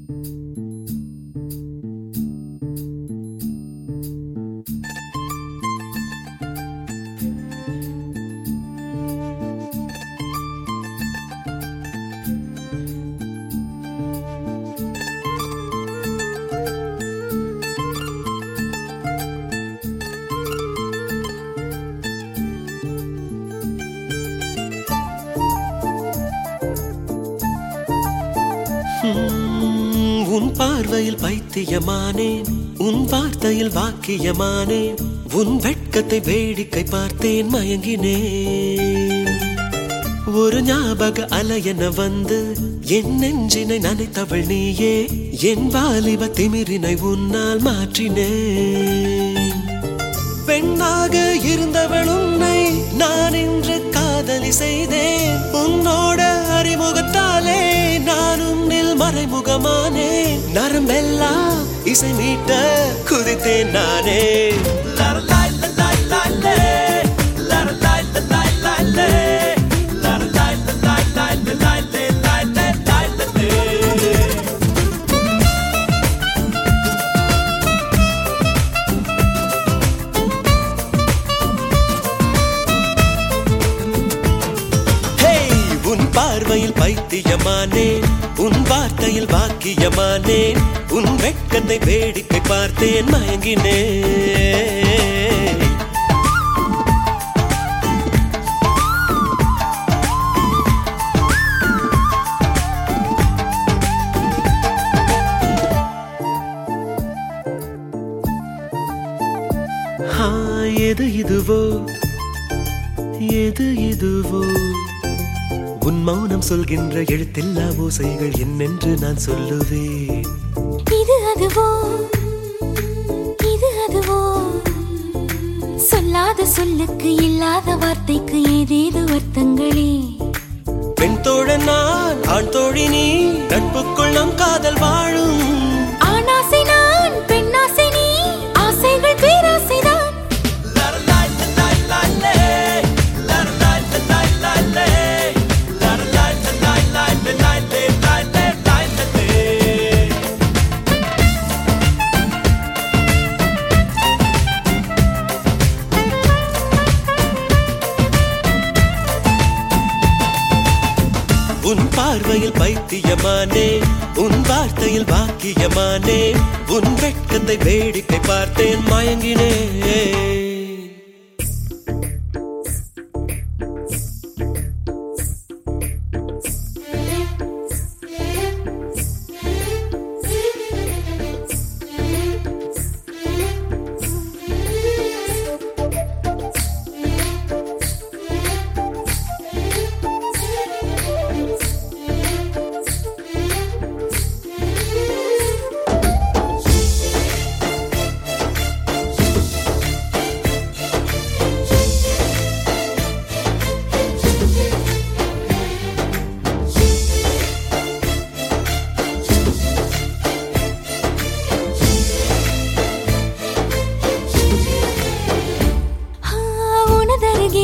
உம், உன் பார்வையில் பைத்தியமானேன் உன் வார்த்தையில் வாக்கியமானேன் உன் வெட்கத்தை வேடிக்கை பார்த்தேன் மயங்கினேன் ஒரு ஞாபக அலையென வந்து என் நெஞ்சினை நனைத்தவள் நீயே என் வாலிப திமிரினை உன்னால் மாற்றினேன் பெண்ணாக இருந்தவள் உன்னை நான் இன்று காதலி செய்தேன் உன்னோட அறிமுகத்தாலே நான் உன்னில் மறைமுகமானேன் நரம்பெல்லாம் இசை மீட்ட குதித்தேன் நானே லரலாய் லலாய் லாலே, லரலாய் லலாய் லாலே, லரலாய் லலாய் லாலே, லாலே, லாலே, லாலே. ஹேய் உன் பார்வையில் பைத்தியமானேன் உன் வார்த்தையில் வாக்கியமானேன் உன் வெட்கத்தை வேடிக்கை பார்த்தேன் மயங்கினேன் ஆ, எது இதுவோ எது இதுவோ உன் மௌனம் சொல்கின்ற எழுத்தில்லா ஓசைகள் என்னென்று நான் சொல்லுவேன் இது அதுவோ இது அதுவோ சொல்லாத சொல்லுக்கு இல்லாத வார்த்தைக்கு ஏதேது அர்த்தங்களே பெண் தோழன் நான் ஆண் தோழி நீ நட்புக்குள் நம் காதல் வாழும் ஆணாசை நான் பெண்ணாசை நீ ஆசைகள் பேராசைதான் உன் பார்வையில் பைத்தியமானே உன் வார்த்தையில் வாக்கியமானே உன் வெட்கத்தை வேடிக்கை பார்த்தேன் மயங்கினேன் ஆ, உனதருகே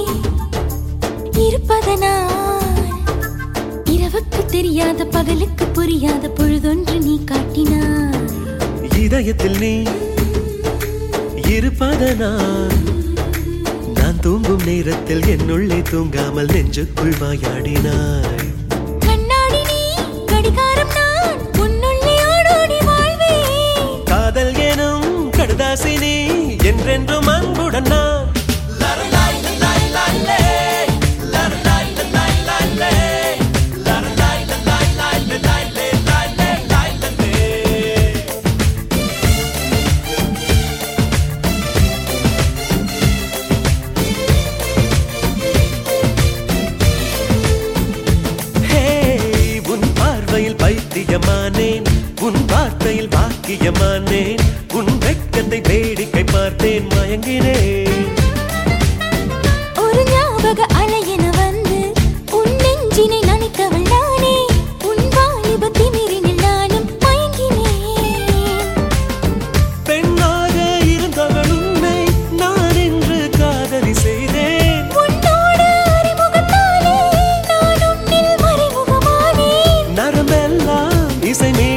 இருப்பதனால் இரவுக்கு தெரியாத பகலுக்கு புரியாத பொழுதொன்று நீ காட்டினாய் இதயத்தில் நீ இருப்பதனால் நான் தூங்கும் நேரத்தில் என்னுள்ளே தூங்காமல் நெஞ்சுக்குள் வாயாடினாய் கண்ணாடி நீ கடிகாரம் நான் உன்னுள்ளே ஓடோடி வாழ்வேன் காதல் எனும் கடுதாசினி என்றென்றும் அன்புடன் நான் லரலாய் லலாய் லாலே, லரலாய் லலாய் லாலே, லரலாய் லலாய் லாலே, லாலே, லாலே, லாலே. ஹேய், உன் பார்வையில் பைத்தியமானேன் உன் வார்த்தையில் வாக்கியமானேன் உன் வெட்கத்தை வேடிக்கை பார்த்தேன் மயங்கினேன் ஒரு ஞாபக அலையென வந்து உன் நெஞ்சினை நனைத்தவள் நானே உன் வாலிப திமிரினில் நானும் மயங்கினேன் பெண்ணாக இருந்தவள் உன்னை நான் இன்று காதலி செய்தேன் உன்னோடு அறிமுகத்தாலே நான் உன்னில் மறைமுகமானேன் நரம்பெல்லாம் இசை மீ